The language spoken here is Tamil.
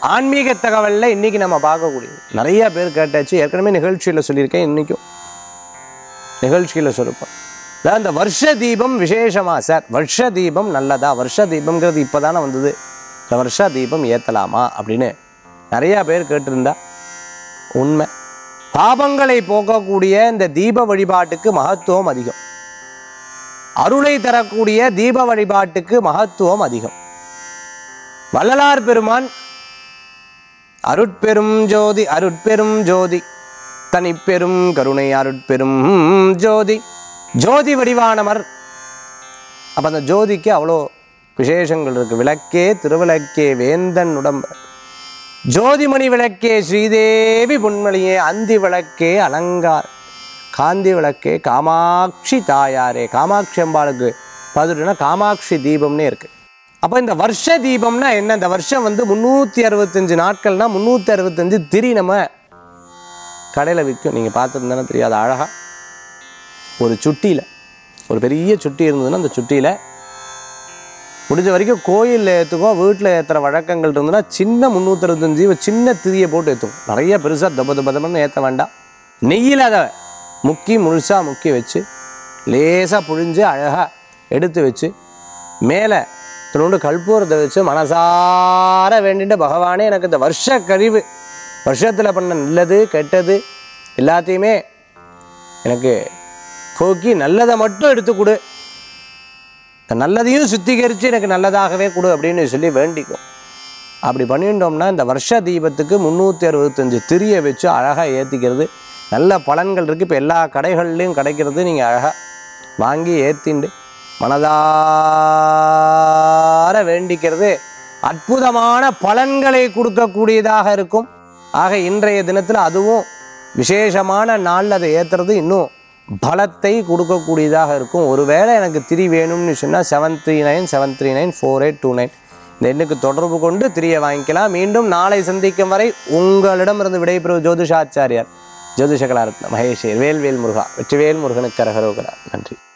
ஆன்மீக தகவலில் இன்னைக்கு நம்ம பார்க்கக்கூடியது நிறைய பேர் கேட்டாச்சு ஏற்கனவே நிகழ்ச்சியில் சொல்லியிருக்கேன் இன்னைக்கும் நிகழ்ச்சியில் சொல்லிருப்போம் அதாவது இந்த வருஷ தீபம் விசேஷமா சார் வருஷ தீபம் நல்லதா வருஷ தீபம்ங்கிறது இப்போதானே வந்தது இந்த வருஷ தீபம் ஏற்றலாமா அப்படின்னு நிறையா பேர் கேட்டிருந்தா உண்மை பாபங்களை போக்கக்கூடிய இந்த தீப வழிபாட்டுக்கு மகத்துவம் அதிகம் அருளை தரக்கூடிய தீப வழிபாட்டுக்கு மகத்துவம் அதிகம் வள்ளலார் பெருமான் அருட்பெரும் ஜோதி அருட்பெரும் ஜோதி தனிப்பெரும் கருணை அருட்பெரும் ஜோதி ஜோதி வடிவானவர் அப்போ அந்த ஜோதிக்கு அவ்வளோ விசேஷங்கள் இருக்கு விளக்கே திருவிளக்கே வேந்தன் உடம்பு ஜோதிமணி விளக்கே ஸ்ரீதேவி பொன்மணியே அந்தி விளக்கே அலங்கார் காந்தி விளக்கே காமாட்சி தாயாரே காமாட்சி அம்பாளுக்கு பார்த்துட்டோன்னா காமாட்சி தீபம்னே இருக்கு அப்போ இந்த வருஷ தீபம்னா என்ன இந்த வருஷம் வந்து முந்நூற்றி அறுபத்தஞ்சு நாட்கள்னா முந்நூற்றி அறுபத்தஞ்சு திரி நம்ம கடையில் விற்கும் நீங்கள் பார்த்துருந்தானே தெரியாது அழகாக ஒரு சுட்டியில் ஒரு பெரிய சுட்டி இருந்ததுன்னா அந்த சுட்டியில் முடிஞ்ச வரைக்கும் கோயிலில் ஏற்றுக்கோ வீட்டில் ஏற்றுற வழக்கங்கள் இருந்ததுன்னா சின்ன முந்நூற்றறுபத்தஞ்சு சின்ன திரியை போட்டு ஏற்றுக்கும் நிறைய பெருசாக தப தப தபன்னு ஏற்ற வேண்டாம் நெய்யில் அதை முக்கி முழுசாக முக்கி வச்சு லேசாக புழிஞ்சு அழகாக எடுத்து வச்சு மேலே திருண்டு கற்பூரத்தை வச்சு மனசார வேண்டிட்டு பகவானே எனக்கு இந்த வருஷ கழிவு வருஷத்தில் பண்ண நல்லது கெட்டது எல்லாத்தையுமே எனக்கு போக்கி நல்லதை மட்டும் எடுத்து கொடு இந்த நல்லதையும் சுத்திகரித்து எனக்கு நல்லதாகவே கொடு அப்படின்னு சொல்லி வேண்டிக்கும் அப்படி பண்ணிட்டோம்னா இந்த வருஷ தீபத்துக்கு முந்நூற்றி அறுபத்தஞ்சு திரியை வச்சு அழகாக ஏற்றிக்கிறது நல்ல பலன்கள் இருக்குது இப்போ எல்லா கடைகள்லையும் கிடைக்கிறது நீங்கள் அழகாக வாங்கி ஏற்றிண்டு மனதார வேண்டிக்கிறது அற்புதமான பலன்களை கொடுக்கக்கூடியதாக இருக்கும் ஆக இன்றைய தினத்தில் அதுவும் விசேஷமான நாளில் அதை ஏற்றுறது இன்னும் பலத்தை கொடுக்கக்கூடியதாக இருக்கும் ஒருவேளை எனக்கு திரி வேணும்னு சொன்னால் seven three nine seven three nine four eight two nine இந்த எண்ணுக்கு தொடர்பு கொண்டு திரியை வாங்கிக்கலாம் மீண்டும் நாளை சந்திக்கும் வரை உங்களிடமிருந்து விடைபெறும் ஜோதிஷாச்சாரியார் ஜோதிஷ கலாரத்ன மகேஷ் வேல்வேல் முருகா வெற்றிவேல் முருகனுக்கு கரகரோகரா நன்றி